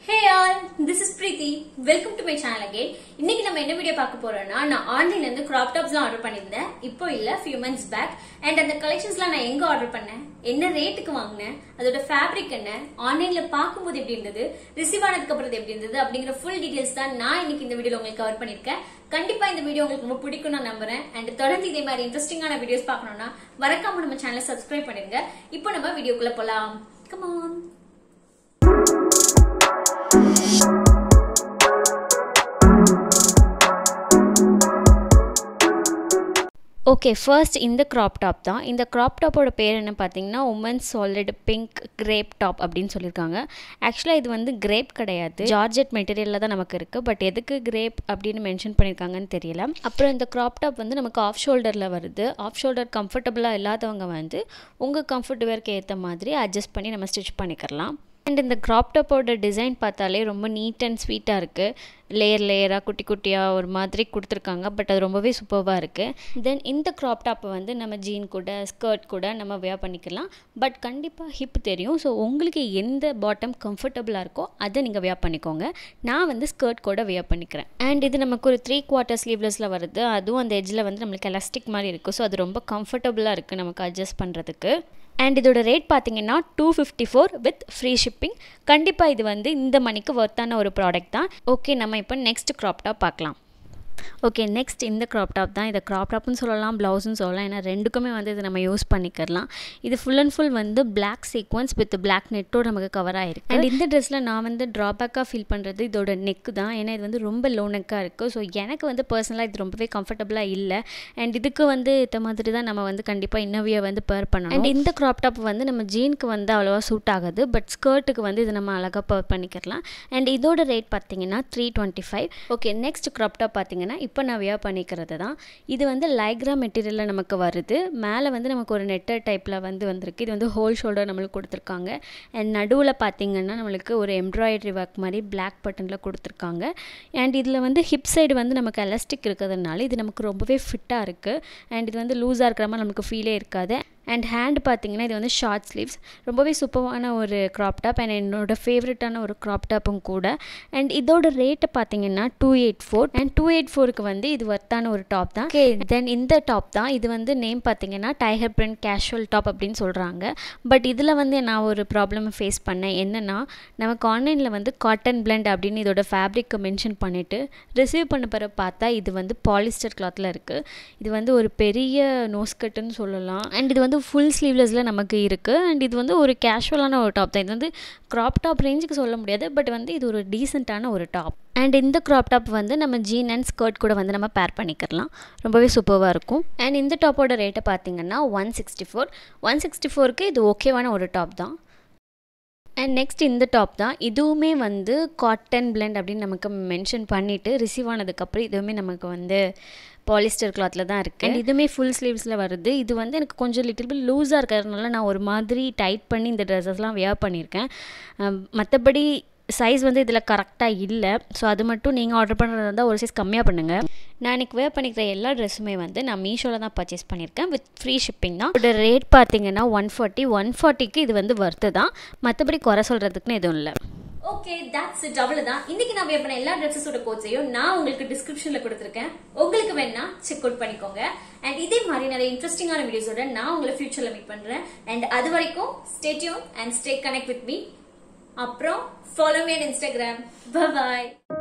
hey all this is Preethi welcome to my channel again இன்னைக்கு நம்ம என்ன வீடியோ பார்க்க போறோம்னா நான் ஆன்லைன்ல இருந்து கிராப் டாப்ஸ்லாம் ஆர்டர் பண்ணியிருந்தேன் இப்போ இல்ல ஃபியூ மந்த்ஸ் பேக் அண்ட் அந்த கலெக்ஷன்ஸ்லாம் நான் எங்க ஆர்டர் பண்ணேன் என்ன ரேட்டுக்கு வாங்கினேன் அதோட ஃபேப்ரிக் என்ன ஆன்லைன்ல பார்க்கும்போது எப்படி இருந்தது ரிசீவ் ஆனதுக்கு அப்புறம் எப்படி இருந்தது அப்படிங்கிற ஃபுல் டீடைல்ஸ் தான் நான் இன்னைக்கு இந்த வீடியோல உங்களுக்கு கவர் பண்ணிருக்கேன் கண்டிப்பா இந்த வீடியோ உங்களுக்கு ரொம்ப பிடிக்கும் நான் நம்புறேன் அண்ட் தொடர்ந்து இதே மாதிரி இன்ட்ரெஸ்டிங்கான வீடியோஸ் பார்க்கணும்னா மறக்காம நம்ம சேனலை சப்ஸ்கிரைப் பண்ணிருங்க இப்போ நம்ம வீடியோக்குள்ள போலாம் கமான் ஓகே ஃபர்ஸ்ட் இந்த க்ராப் டாப் தான் இந்த க்ராப் டாப்போட பேர் என்ன பார்த்தீங்கன்னா women's solid pink crop top அப்படின்னு சொல்லியிருக்காங்க ஆக்சுவலாக இது வந்து கிரேப் கிடையாது ஜார்ஜெட் மெட்டீரியலில் தான் நமக்கு இருக்குது பட் எதுக்கு கிரேப் அப்படின்னு மென்ஷன் பண்ணியிருக்காங்கன்னு தெரியல அப்புறம் இந்த க்ராப் டாப் வந்து நமக்கு ஆஃப் ஷோல்டரில் வருது ஆஃப் ஷோல்டர் கம்ஃபர்டபுளாக இல்லாதவங்க வந்து உங்கள் கம்ஃபர்ட் வேர்க்கு ஏற்ற மாதிரி அட்ஜஸ்ட் பண்ணி நம்ம ஸ்டிச் பண்ணிக்கலாம் அண்ட் இந்த க்ராப் டாப்போட டிசைன் பார்த்தாலே ரொம்ப நீட் அண்ட் ஸ்வீட்டாக இருக்குது லேயர் லேயராக குட்டி குட்டியாக ஒரு மாதிரி கொடுத்துருக்காங்க பட் அது ரொம்பவே சூப்பராக இருக்குது தென் இந்த க்ராப் டாப்பை வந்து நம்ம ஜீன் கூட ஸ்கர்ட் கூட நம்ம வேர் பண்ணிக்கலாம் பட் கண்டிப்பாக ஹிப் தெரியும் ஸோ உங்களுக்கு எந்த பாட்டம் கம்ஃபர்டபுளாக இருக்கோ அதை நீங்கள் வேர் பண்ணிக்கோங்க நான் வந்து ஸ்கர்ட் கூட வேர் பண்ணிக்கிறேன் அண்ட் இது நமக்கு ஒரு த்ரீ குவார்ட்டர் ஸ்லீவ்லெஸில் வருது அதுவும் அந்த எட்ஜில் வந்து நம்மளுக்கு எலாஸ்டிக் மாதிரி இருக்குது ஸோ அது ரொம்ப கம்ஃபர்டபுளாக இருக்குது நமக்கு அட்ஜஸ்ட் பண்ணுறதுக்கு அண்ட் இதோட ரேட் பார்த்தீங்கன்னா two fifty four with free shipping கண்டிப்பாக இது வந்து இந்த மணிக்கு ஒர்த்தான ஒரு ப்ராடக்ட் தான் ஓகே நம்ம இப்போ நெக்ஸ்ட் க்ராப் டாப் பார்க்கலாம் ஓகே நெக்ஸ்ட் இந்த க்ராப் டாப் தான் இதை க்ராப் டாப்னு சொல்லலாம் ப்ளவுஸ்னு சொல்லலாம் ஏன்னா ரெண்டுக்குமே வந்து இதை நம்ம யூஸ் பண்ணிக்கலாம் இது ஃபுல் அண்ட் ஃபுல் வந்து பிளாக் சீக்வன்ஸ் வித் பிளாக் நெட்டோட நமக்கு கவர் ஆகிருக்கு அண்ட் இந்த ட்ரெஸ்ஸில் நான் வந்து ட்ராபேக்காக ஃபீல் பண்ணுறது இதோட நெக்கு தான் ஏன்னா இது வந்து ரொம்ப லோ நெக்காக இருக்குது ஸோ எனக்கு வந்து பர்சனலாக இது ரொம்பவே கம்ஃபர்டபுளாக இல்லை அண்ட் இதுக்கு வந்து இந்த மாதிரி தான் நம்ம வந்து கண்டிப்பாக இன்னவியை வந்து பேர் பண்ணணும் அண்ட் இந்த க்ராப் டாப் வந்து நம்ம ஜீனுக்கு வந்து அவ்வளோவா சூட் ஆகுது பட் ஸ்கர்ட்டுக்கு வந்து இது நம்ம அழகாக பேர் பண்ணிக்கலாம் அண்ட் இதோட ரேட் பார்த்தீங்கன்னா three twenty five okay next crop top பார்த்தீங்கன்னா இப்போ நான் வியர் பண்ணிக்கிறது தான் இது வந்து லைக்ரா மெட்டீரியலில் நமக்கு வருது மேலே வந்து நமக்கு ஒரு நெட்டர் டைப்பில் வந்து வந்திருக்கு இது வந்து ஹோல் ஷோல்டர் நம்மளுக்கு கொடுத்துருக்காங்க அண்ட் நடுவில் பார்த்தீங்கன்னா நம்மளுக்கு ஒரு எம்ப்ராய்டரி ஒர்க் மாதிரி பிளாக் பட்டனில் கொடுத்துருக்காங்க அண்ட் இதில் வந்து ஹிப் சைடு வந்து நமக்கு எலாஸ்டிக் இருக்கிறதுனால இது நமக்கு ரொம்பவே ஃபிட்டாக இருக்குது அண்ட் இது வந்து லூஸாக இருக்கிற மாதிரி நமக்கு ஃபீலே இருக்காது அண்ட் ஹேண்ட் பார்த்தீங்கன்னா இது வந்து ஷார்ட் ஸ்லீவ்ஸ் ரொம்பவே சூப்பரான ஒரு க்ராப் டாப் அண்ட் என்னோட ஃபேவரட்டான ஒரு க்ராப் டாப்பும் கூட அண்ட் இதோட ரேட்டை பார்த்தீங்கன்னா two eight four and two eight ஃபோருக்கு வந்து இது ஒர்த்தான ஒரு டாப் தான் ஓகே தென் இந்த டாப் தான் இது வந்து நேம் பார்த்தீங்கன்னா டைகர் பிரிண்ட் கேஷுவல் டாப் அப்படின்னு சொல்கிறாங்க பட் இதில் வந்து நான் ஒரு ப்ராப்ளம் ஃபேஸ் பண்ணேன் என்னென்னா நமக்கு ஆன்லைனில் வந்து காட்டன் பிளண்ட் அப்படின்னு இதோட ஃபேப்ரிக்கை மென்ஷன் பண்ணிவிட்டு ரிசீவ் பண்ண பிறகு பார்த்தா இது வந்து பாலிஸ்டர் கிளாத்தில் இருக்குது இது வந்து ஒரு பெரிய நோஸ்கட்டுன்னு சொல்லலாம் அண்ட் இது வந்து ஃபுல் ஸ்லீவ்லெஸில் நமக்கு இருக்குது அண்ட் இது வந்து ஒரு கேஷுவலான ஒரு டாப் தான் இது வந்து க்ராப் டாப் ரேஞ்சுக்கு சொல்ல முடியாது பட் வந்து இது ஒரு டீசெண்டான ஒரு டாப் அண்ட் இந்த க்ராப் டாப் வந்து நம்ம ஜீன் அண்ட் ஸ்கர்ட் கூட வந்து நம்ம பேர் பண்ணிக்கலாம் ரொம்பவே சூப்பராக இருக்கும் அண்ட் இந்த டாப்போட ரேட்டை பார்த்தீங்கன்னா one sixty four one sixty ஃபோருக்கு இது ஓகேவான ஒரு டாப் தான் அண்ட் நெக்ஸ்ட் இந்த டாப் தான் இதுவுமே வந்து காட்டன் பிளெண்ட் அப்படின்னு நமக்கு மென்ஷன் பண்ணிவிட்டு ரிசீவ் ஆனதுக்கப்புறம் இதுவுமே நமக்கு வந்து பாலிஸ்டர் கிளாத்தில் தான் இருக்குது அண்ட் இதுவுமே ஃபுல் ஸ்லீவ்ஸில் வருது இது வந்து எனக்கு கொஞ்சம் லிட்டில் பில் லூஸாக இருக்கிறதுனால நான் ஒரு மாதிரி டைட் பண்ணி இந்த ட்ரெஸ்ஸஸ்லாம் வியர் பண்ணியிருக்கேன் மற்றபடி சைஸ் வந்து இதில் கரெக்டாக இல்லை ஸோ அது மட்டும் நீங்கள் ஆர்டர் பண்ணுறதா இருந்தால் ஒரு சைஸ் கம்மியாக பண்ணுங்கள் நான் இன்றைக்கி வேர் பண்ணிக்கிற எல்லா ட்ரெஸ்ஸுமே வந்து நான் மீஷோவில் தான் பர்ச்சேஸ் பண்ணியிருக்கேன் வித் ஃப்ரீ ஷிப்பிங் தான் இதோட ரேட் பார்த்தீங்கன்னா ஒன் ஃபார்ட்டி ஒன் ஃபார்ட்டிக்கு இது வந்து வர்த்து தான் மற்றபடி குறை சொல்கிறதுக்குன்னு எதுவும் இல்லை ஓகே தட்ஸ் இட் அவ்வளவுதான் இன்னைக்கு நான் வேர் பண்ண எல்லா ட்ரெஸ்ஸஸோட கோட்ஸையும் நான் உங்களுக்கு டிஸ்கிரிப்ஷன்ல கொடுத்துருக்கேன் உங்களுக்கு வேணா செக் அவுட் பண்ணிக்கோங்க அண்ட் இதே மாதிரி நிறைய இன்ட்ரெஸ்டிங்கான வீடியோஸோட நான் உங்களை ஃபியூச்சர்ல மீட் பண்றேன் அண்ட் அது வரைக்கும் stay tune and stay connect with me அப்புறம் follow me on Instagram bye